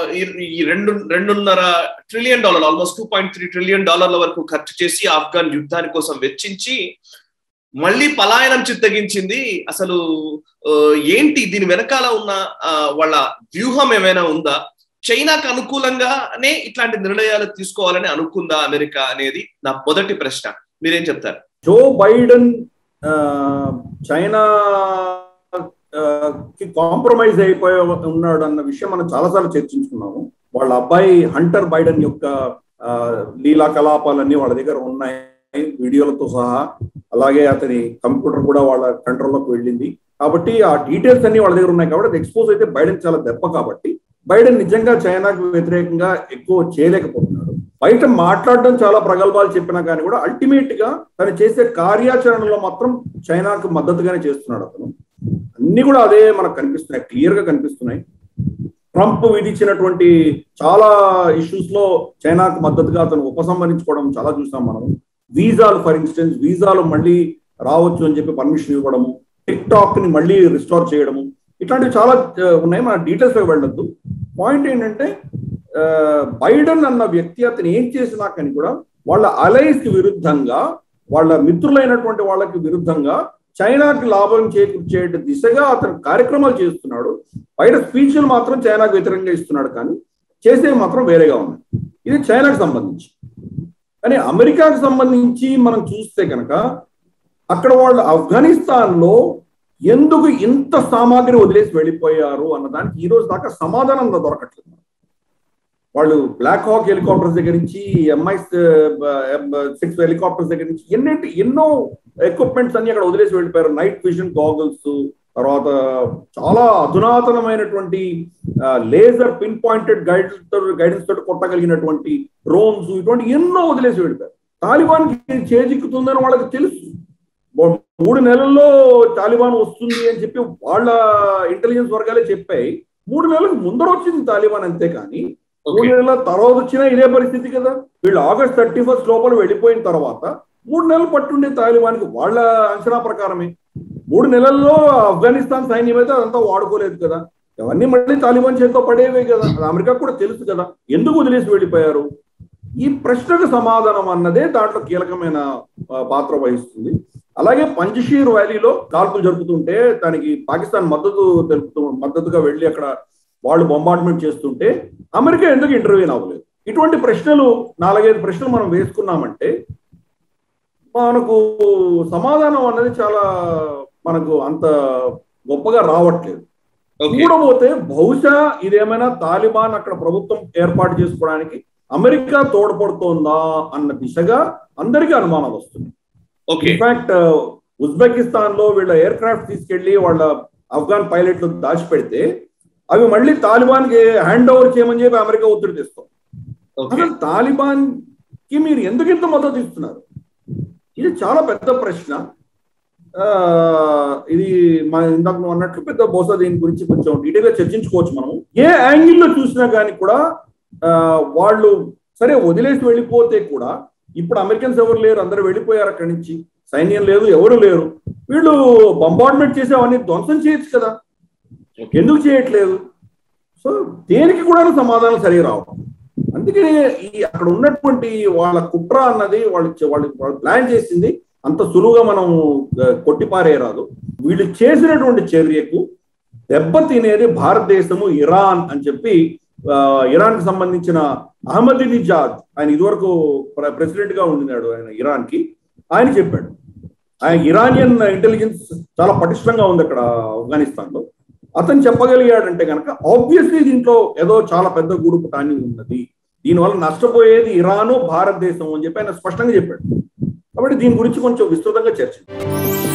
ఈ- ఈ రెండు రెండున్నర trillion dollar almost two point three trillion డాలర్ల వరకు ఖర్చు చేసి ఆఫ్ఘన్ యుద్ధాని కోసం వెచ్చించి మళ్ళీ పలాయనం చిత్తగించింది అసలు ఆ, ఏంటి దీని వెనకాల ఉన్న ఆ, వాళ్ళ వ్యూహం ఏమైనా ఉందా చైనాకు అనుకూలంగానే ఇట్లాంటి నిర్ణయాలు తీసుకోవాలని అనుకుందా అమెరికా అనేది నా మొదటి ప్రశ్న మీరేం చెప్తారు జో బైడెన్ ఆ, చైనా ఆ, కి కాంప్రమైజ్ అయిపోయి ఉన్నాడు అన్న విషయం మనం చాలాసార్లు చర్చించుకున్నాము వాళ్ళ అబ్బాయి హంటర్ బైడెన్ యొక్క ఆ, లీలా కలాపాలన్నీ వాళ్ళ దగ్గర ఉన్నాయి వీడియోలతో సహా అలాగే అతని కంప్యూటర్ కూడా వాళ్ళ కంట్రోల్లోకి వెళ్ళింది కాబట్టి ఆ డీటెయిల్స్ అన్ని వాళ్ళ దగ్గర ఉన్నాయి కాబట్టి అది ఎక్స్పోజ్ అయితే బైడెన్ చాలా దెబ్బ కాబట్టి బైడెన్ నిజంగా చైనాకు వ్యతిరేకంగా ఎక్కువ చేయలేకపోతున్నాడు బయట మాట్లాడడం చాలా ప్రగల్భాలు చెప్పినా కానీ కూడా అల్టిమేట్ గా తను చేసే కార్యాచరణలో మాత్రం చైనాకు మద్దతుగానే చేస్తున్నాడు అతను అన్ని కూడా అదే మనకు కనిపిస్తున్నాయి క్లియర్ గా కనిపిస్తున్నాయి ట్రంప్ విధించినటువంటి చాలా ఇష్యూస్ లో చైనాకు మద్దతుగా అతను ఉపసంహరించుకోవడం చాలా చూసాం మనం వీసాలు ఫర్ ఇన్స్టెన్స్ వీసాలు మళ్ళీ రావచ్చు అని చెప్పి పర్మిషన్ ఇవ్వడము టిక్ టాక్ ని మళ్ళీ రిస్టోర్ చేయడము ఇట్లాంటివి చాలా ఆ, ఉన్నాయి మన డీటెయిల్స్ లో వెళ్ళొద్దు పాయింట్ ఏంటంటే ఆ, బైడెన్ అన్న వ్యక్తి అతను ఏం చేసినా కానీ కూడా వాళ్ళ అలైస్ కి విరుద్ధంగా వాళ్ళ మిత్రులైనటువంటి వాళ్ళకి విరుద్ధంగా చైనాకి లాభం చేకూర్చే దిశగా అతను కార్యక్రమాలు చేస్తున్నాడు బయట స్పీచ్లు మాత్రం చైనాకు వ్యతిరేకంగా ఇస్తున్నాడు కానీ చేసేవి మాత్రం వేరేగా ఉన్నాయి ఇది చైనాకు సంబంధించి కానీ అమెరికాకు సంబంధించి మనం చూస్తే కనుక అక్కడ వాళ్ళు ఆఫ్ఘనిస్తాన్ లో ఎందుకు ఇంత సామాగ్రి వదిలేసి వెళ్ళిపోయారు అన్న దానికి ఈ రోజు దాకా సమాధానం దొరకట్లేదు వాళ్ళు బ్లాక్ హాక్ హెలికాప్టర్స్ దగ్గర నుంచి ఎంఐ సిక్స్ హెలికాప్టర్స్ దగ్గర నుంచి ఎన్నింటి ఎన్నో ఎక్విప్మెంట్స్ అన్ని అక్కడ వదిలేసి వెళ్ళిపోయారు నైట్ విజన్ గాగుల్స్ తర్వాత చాలా అధునాతనమైనటువంటి laser pin pointed guidance guidance తోటి కొట్టగలిగినటువంటి డ్రోన్స్ ఇటువంటి ఎన్నో వదిలేసి వెళ్ళిపోయారు తాలిబాన్ చేజిక్కుతుందని వాళ్ళకి తెలుసు మూ- మూడు నెలల్లో తాలిబాన్ వస్తుంది అని చెప్పి వాళ్ళ ఇంటెలిజెన్స్ వర్గాలే చెప్పాయి మూడు నెలలకు ముందర వచ్చింది తాలిబాన్ అంతే కానీ మూడు నెలల తర్వాత వచ్చినా ఇదే పరిస్థితి కదా వీళ్ళు ఆగస్ట్ థర్టీ ఫస్ట్ లోపల వెళ్ళిపోయిన తర్వాత మూడు నెలలు పట్టుండే తాలిబాన్కి వాళ్ళ అంచనా ప్రకారమే మూడు నెలల్లో ఆఫ్ఘనిస్తాన్ సైన్యం అయితే అదంతా వాడుకోలేదు కదా అవన్నీ మళ్ళీ తాలిబాన్ చేతితో పడేవే కదా అది అమెరికా కూడా తెలుసు కదా ఎందుకు వదిలేసి వెళ్ళిపోయారు ఈ ప్రశ్నకు సమాధానం అన్నదే దాంట్లో కీలకమైన ఆ, పాత్ర వహిస్తుంది అలాగే పంజషీర్ వ్యాలీలో కాల్పులు జరుపుతుంటే దానికి పాకిస్తాన్ మద్దతు తెలుపుతూ మద్దతుగా వెళ్ళి అక్కడ వాళ్ళు బొంబార్డ్మెంట్ చేస్తుంటే అమెరికా ఎందుకు ఇంటర్వ్యూ అవ్వలేదు ఇటువంటి ప్రశ్నలు నాలుగైదు ప్రశ్నలు మనం వేసుకున్నామంటే మనకు సమాధానం అన్నది చాలా మనకు అంత గొప్పగా రావట్లేదు ఓకే చూడబోతే బహుశా ఇదేమైనా తాలిబాన్ అక్కడ ప్రభుత్వం ఏర్పాటు చేసుకోవడానికి అమెరికా తోడ్పడుతోందా అన్న దిశగా అందరికీ అనుమానాలు వస్తుంది ఓకే ఇన్ఫాక్ట్ ఉజ్బెకిస్తాన్ లో వీళ్ళ ఎయిర్ క్రాఫ్ట్ తీసుకెళ్లి వాళ్ళ ఆఫ్ఘాన్ పైలట్లు దాచిపెడితే అవి మళ్ళీ తాలిబాన్ కి హ్యాండ్ ఓవర్ చేయమని చెప్పి అమెరికా ఒత్తిడి తెస్తాం ఓకే అసలు తాలిబాన్ కి మీరు ఎందుకు ఇంత మద్దతు ఇస్తున్నారు ఇది చాలా పెద్ద ప్రశ్న ఆ, ఇది మన ఇందాక నువ్వు అన్నట్లు పెద్ద బహుశా దీని గురించి కొంచెం డీటెయిల్ గా చర్చించుకోవచ్చు మనం ఏ యాంగిల్లో చూసినా కానీ కూడా ఆ, వాళ్ళు సరే వదిలేసి వెళ్ళిపోతే కూడా ఇప్పుడు అమెరికన్స్ ఎవరు లేరు అందరూ వెళ్ళిపోయారు అక్కడి నుంచి సైన్యం లేదు ఎవరు లేరు వీళ్ళు బంబార్డ్మెంట్ చేసి అవన్నీ ధ్వంసం చేయొచ్చు కదా ఎందుకు చేయట్లేదు సో దేనికి కూడా సమాధానం సరిగా రావడం అందుకని ఈ అక్కడ ఉన్నటువంటి వాళ్ళ కుట్ర అన్నది వాళ్ళు చే- వాళ్ళు వాళ్ళు ప్లాన్ చేసింది అంత సులువుగా మనం ఆ, కొట్టిపారేయరాదు వీళ్ళు చేసినటువంటి చర్యకు దెబ్బ తినేది భారతదేశము ఇరాన్ అని చెప్పి ఆ, ఇరాన్ కి సంబంధించిన అహ్మదినిజాద్ ఆయన ఇదివరకు ప్ర- ప్రెసిడెంట్ గా ఉండినాడు ఆయన ఇరాన్ కి ఆయన చెప్పాడు ఆయన ఇరానియన్ ఇంటెలిజెన్స్ చాలా పటిష్టంగా ఉంది అక్కడ ఆఫ్ఘనిస్తాన్ లో అతను చెప్పగలిగాడంటే కనుక ఆబ్వియస్లీ దీంట్లో ఏదో చాలా పెద్ద గూడు పుటాన్ని ఉన్నది దీనివల్ల నష్టపోయేది ఇరాను భారతదేశం అని చెప్పి ఆయన స్పష్టంగా చెప్పాడు కాబట్టి దీని గురించి కొంచెం విస్తృతంగా చర్చించాం